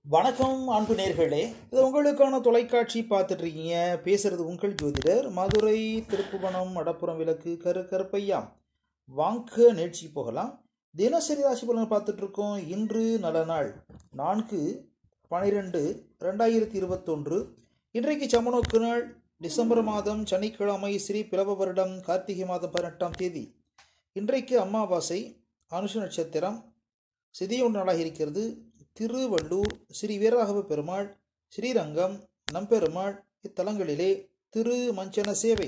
வணக்கம் அன்பு நேர்களே இது உங்களுக்கான தொலைக்காட்சி பார்த்துட்டு இருக்கீங்க பேசுறது உங்கள் ஜோதிடர் மதுரை திருப்புவனம் மடப்புறம் விளக்கு கரு கருப்பையா வாங்க நிகழ்ச்சி போகலாம் தினசரி ராசி பலன் பார்த்துட்டு இருக்கோம் இன்று நல்ல நாள் நான்கு பனிரெண்டு ரெண்டாயிரத்தி இருபத்தொன்று இன்றைக்கு சமநோக்கு நாள் டிசம்பர் மாதம் சனிக்கிழமை ஸ்ரீ பிளவ வருடம் கார்த்திகை மாதம் பதினெட்டாம் தேதி இன்றைக்கு அமாவாசை அனுஷ நட்சத்திரம் சிதியொன்று நாளாக இருக்கிறது திருவள்ளூர் ஸ்ரீ வீரராகவ பெருமாள் ஸ்ரீரங்கம் நம்பெருமாள் இத்தலங்களிலே திரு மஞ்சன சேவை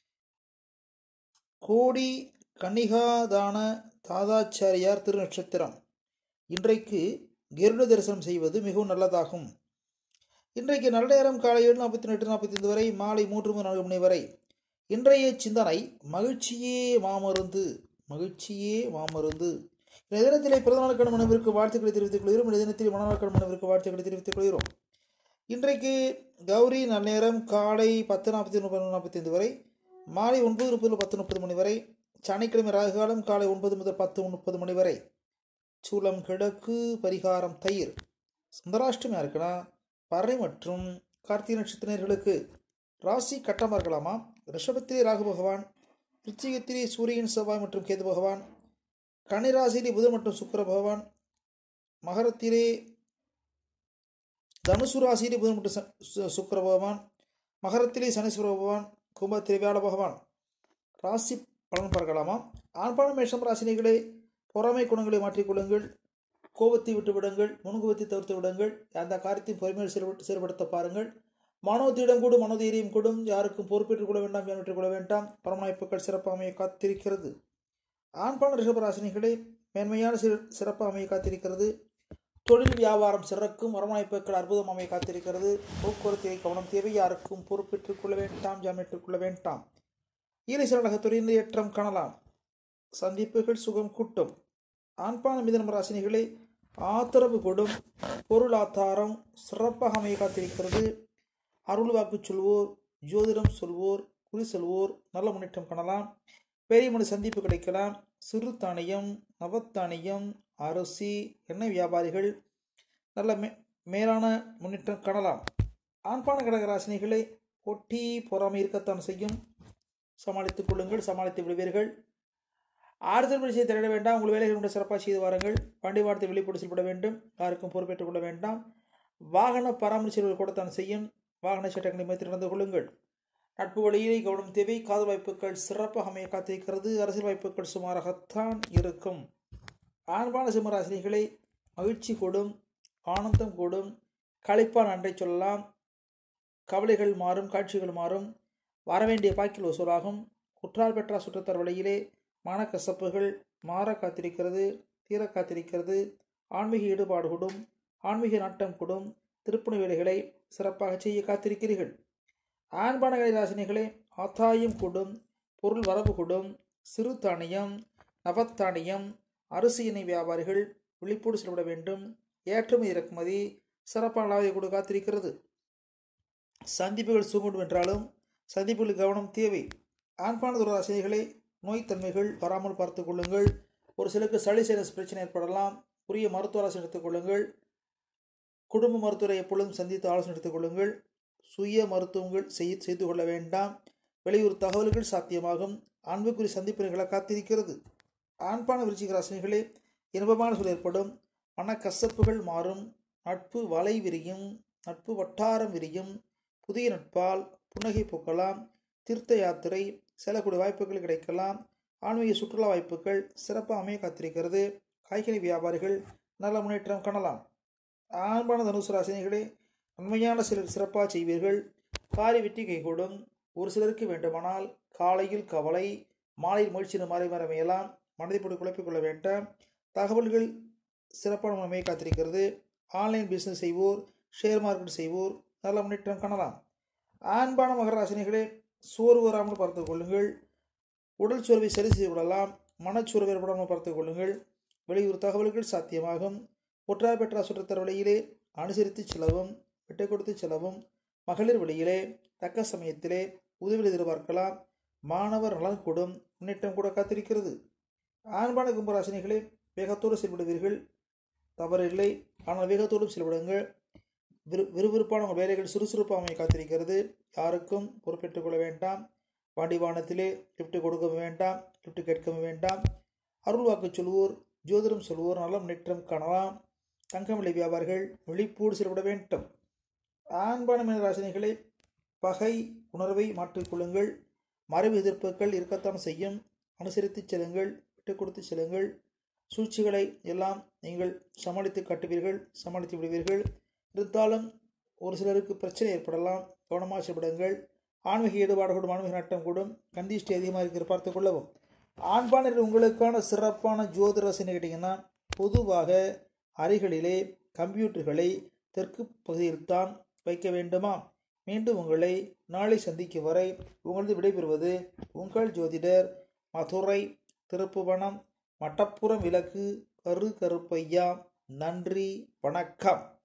கோடி கன்னிகாதான தாதாச்சாரியார் திருநட்சத்திரம் இன்றைக்கு கருட தரிசனம் செய்வது மிகவும் நல்லதாகும் இன்றைக்கு நல்ல நேரம் காலை ஏழு நாற்பத்தி எட்டு நாற்பத்தி ஐந்து வரை மாலை மூன்று மணி நான்கு மணி வரை இன்றைய சிந்தனை மகிழ்ச்சியே மாமருந்து மகிழ்ச்சியே மாமருந்து இந்த தினத்திலே பிறந்தநாள் மனைவிற்கு வாழ்த்துக்களை தெரிவித்துக் கொள்கிறோம் இந்த தினத்தில் மணநாள் மனைவிற்கு வாழ்த்துக்களை தெரிவித்துக் கொள்கிறோம் இன்றைக்கு கௌரி நன்னேரம் காலை பத்து நாற்பத்தி ஒன்று நாற்பத்தி ஐந்து வரை மாலை ஒன்பது முப்பது பத்து முப்பது மணி வரை சனிக்கிழமை ராகுகாலம் காலை ஒன்பது முதல் பத்து முப்பது மணி வரை சூலம் கிழக்கு பரிகாரம் தயிர் சுந்தராஷ்டமியாக இருக்குன்னா பறை மற்றும் கார்த்திகை நட்சத்திரர்களுக்கு ராசி கட்டமாக இருக்கலாமா ரிஷபத்திலே ராகு பகவான் ரிச்சிகத்திலே சூரியன் செவ்வாய் மற்றும் கேது பகவான் கன்னிராசியிலே புதன் மற்றும் சுக்கர பகவான் மகரத்திலே தனுசு ராசியிலே புதன் மற்றும் ச- சு- சுக்கிர பகவான் மகரத்திலே சனீஸ்வர பகவான் கும்பத்திலே வியாழ பகவான் ராசி பலன் பார்க்கலாமா ஆண்பான மேஷம் ராசினிகளே பொறாமை குணங்களை மாற்றிக்கொள்ளுங்கள் கோபத்தை விட்டு விடுங்கள் முன்கோபத்தை தவிர்த்து விடுங்கள் அந்த காரியத்தையும் பொறுமையில் செயல்பட்டு செயல்படுத்த பாருங்கள் மனோதிடம் கூடும் மனோதைரியம் கூடும் யாருக்கும் பொறுப்பேற்றுக் கொள்ள வேண்டாம் ஏற்றுக் கொள்ள வேண்டாம் பரமநாய்ப்புகள் சிறப்பு அமைய காத்திருக்கிறது ஆண்பான ரிஷபராசினிகளே மேன்மையான சிற- சிறப்பு அமைய காத்திருக்கிறது தொழில் வியாபாரம் சிறக்கும் வரவணைப்புகள் அற்புதம் அமைய காத்திருக்கிறது போக்குவரத்திலே கவனம் தேவை யாருக்கும் பொறுப்பேற்றுக் கொள்ள வேண்டாம் ஜாமீட்டுக் கொள்ள வேண்டாம் ஈரசலகத்துறையின் ஏற்றம் காணலாம் சந்திப்புகள் சுகம் கூட்டும் ஆண்பான மிதனம் ராசினிகளே ஆதரவு கொடும் பொருளாதாரம் சிறப்பாக அமைய காத்திருக்கிறது அருள் வாக்கு சொல்வோர் ஜோதிடம் சொல்வோர் குறி சொல்வோர் நல்ல முன்னேற்றம் காணலாம் பெரிய மனு சந்திப்பு கிடைக்கலாம் சிறு தானியம் நவத்தானியம் அரிசி எண்ணெய் வியாபாரிகள் நல்ல மே மேலான முன்னேற்றம் காணலாம் ஆண்பான கடகராசினிகளை போட்டி பொறாமை இருக்கத்தான் செய்யும் சமாளித்துக் கொள்ளுங்கள் சமாளித்து விடுவீர்கள் ஆறுதல் பரிசை திரட வேண்டாம் உங்கள் வேலைகளை கூட சிறப்பாக செய்து வாருங்கள் வண்டி வாரத்தை வெளிப்பட்டு செயல்பட வேண்டும் யாருக்கும் பொறுப்பேற்றுக் கொள்ள வேண்டாம் வாகன பராமரிச்சல்கள் கூடத்தான் செய்யும் வாகன சட்டங்களை மதித்து நடந்து கொள்ளுங்கள் நட்பு வழியிலே கவனம் தேவை காதல் வாய்ப்புகள் சிறப்பாக அமைய காத்திருக்கிறது அரசியல் வாய்ப்புகள் சுமாராகத்தான் இருக்கும் ஆண்பான சிம்மராசினிகளை மகிழ்ச்சி கூடும் ஆனந்தம் கூடும் களைப்பான் அன்றை சொல்லலாம் கவலைகள் மாறும் காட்சிகள் மாறும் வரவேண்டிய பாக்கில் வசூலாகும் குற்றால் பெற்றா சுற்றத்தார் வழியிலே மனக்கசப்புகள் மாற காத்திருக்கிறது தீர காத்திருக்கிறது ஆன்மீக ஈடுபாடு கூடும் ஆன்மீக நாட்டம் கூடும் திருப்பணி வேலைகளை சிறப்பாக செய்ய காத்திருக்கிறீர்கள் ஆண்பானகளை ராசினிகளே ஆத்தாயம் கூடும் பொருள் வரவு கூடும் சிறு தானியம் நவத்தானியம் அரிசி எண்ணெய் வியாபாரிகள் விழிப்போடு செலவிட வேண்டும் ஏற்றுமதி இறக்குமதி சிறப்பான லாபத்தை கூட காத்திருக்கிறது சந்திப்புகள் சுமூடும் என்றாலும் சந்திப்புகளில் கவனம் தேவை ஆண்பான துராசினிகளே நோய்த்தன்மைகள் வராமல் பார்த்துக் கொள்ளுங்கள் ஒரு சிலருக்கு சளி சைனஸ் பிரச்சனை ஏற்படலாம் உரிய மருத்துவ ஆலோசனை எடுத்துக் கொள்ளுங்கள் குடும்ப மருத்துவரை எப்பொழுதும் சந்தித்து ஆலோசனை எடுத்துக் கொள்ளுங்கள் சுய மருத்துவங்கள் செய் செய்து கொள்ள வேண்டாம் வெளியூர் தகவல்கள் சாத்தியமாகும் அன்புக்குரிய சந்திப்பினைகளை காத்திருக்கிறது ஆண்பான விருச்சிக ராசினிகளே இன்பமான சூழல் ஏற்படும் மனக்கசப்புகள் மாறும் நட்பு வலை விரியும் நட்பு வட்டாரம் விரியும் புதிய நட்பால் புன்னகை பூக்கலாம் தீர்த்த யாத்திரை செல்லக்கூடிய வாய்ப்புகள் கிடைக்கலாம் ஆன்மீக சுற்றுலா வாய்ப்புகள் சிறப்பாக அமைய காத்திருக்கிறது காய்கறி வியாபாரிகள் நல்ல முன்னேற்றம் காணலாம் ஆண்பான தனுசு ராசினிகளே உண்மையான சிலர் சிறப்பாக செய்வீர்கள் காரி வெற்றி கைகூடும் ஒரு சிலருக்கு வேண்டுமானால் காலையில் கவலை மாலையில் முயற்சி மாறி மாற அமையலாம் மனதை போட்டு குழப்பிக் கொள்ள வேண்டாம் தகவல்கள் சிறப்பான முறைமையை காத்திருக்கிறது ஆன்லைன் பிஸ்னஸ் செய்வோர் ஷேர் மார்க்கெட் செய்வோர் நல்ல முன்னேற்றம் காணலாம் ஆண்பான மகராசினிகளே சோர்வு வராமல் பார்த்துக் கொள்ளுங்கள் உடல் சோர்வை சரி செய்து விடலாம் மனச்சோர்வு ஏற்படாமல் பார்த்துக் கொள்ளுங்கள் வெளியூர் தகவல்கள் சாத்தியமாகும் ஒற்றார் பெற்ற சுற்றத்தர் வழியிலே அனுசரித்து செலவும் விட்டு கொடுத்து செலவும் மகளிர் வழியிலே தக்க சமயத்திலே உதவி எதிர்பார்க்கலாம் மாணவர் நலன் கூடும் முன்னேற்றம் கூட காத்திருக்கிறது ஆண்பான கும்பராசினிகளே வேகத்தோடு செயல்படுவீர்கள் தவறில்லை ஆனால் வேகத்தோடும் செயல்படுங்கள் விறு விறுவிறுப்பான உங்கள் வேலைகள் சுறுசுறுப்பாக காத்திருக்கிறது யாருக்கும் பொறுப்பேற்றுக் கொள்ள வேண்டாம் பாண்டிவானத்திலே லிஃப்ட் கொடுக்க வேண்டாம் லிஃப்ட் கேட்கவும் வேண்டாம் அருள் வாக்கு சொல்வோர் ஜோதிடம் சொல்வோர் நலம் நேற்றம் காணலாம் தங்கமலை வியாபாரிகள் விழிப்போடு செயல்பட வேண்டும் ஆண்பான மீன ராசினிகளை பகை உணர்வை மாற்றிக்கொள்ளுங்கள் மறைவு எதிர்ப்புகள் இருக்கத்தான் செய்யும் அனுசரித்து செல்லுங்கள் விட்டு கொடுத்து செல்லுங்கள் சூழ்ச்சிகளை எல்லாம் நீங்கள் சமாளித்து காட்டுவீர்கள் சமாளித்து விடுவீர்கள் இருந்தாலும் ஒரு சிலருக்கு பிரச்சனை ஏற்படலாம் கவனமாக செயல்படுங்கள் ஆன்மீக ஈடுபாடு கூடும் ஆன்மீக நாட்டம் கூடும் கந்திஷ்டி அதிகமாக இருக்கிற பார்த்து கொள்ளவும் ஆண்பானர் உங்களுக்கான சிறப்பான ஜோதிட ரசனை கேட்டிங்கன்னா பொதுவாக அறைகளிலே கம்ப்யூட்டர்களை தெற்கு பகுதியில்தான் வைக்க வேண்டுமா மீண்டும் உங்களை நாளை சந்திக்கும் வரை உங்களது விடைபெறுவது உங்கள் ஜோதிடர் மதுரை திருப்புவனம் மட்டப்புறம் விளக்கு கரு கருப்பையா நன்றி வணக்கம்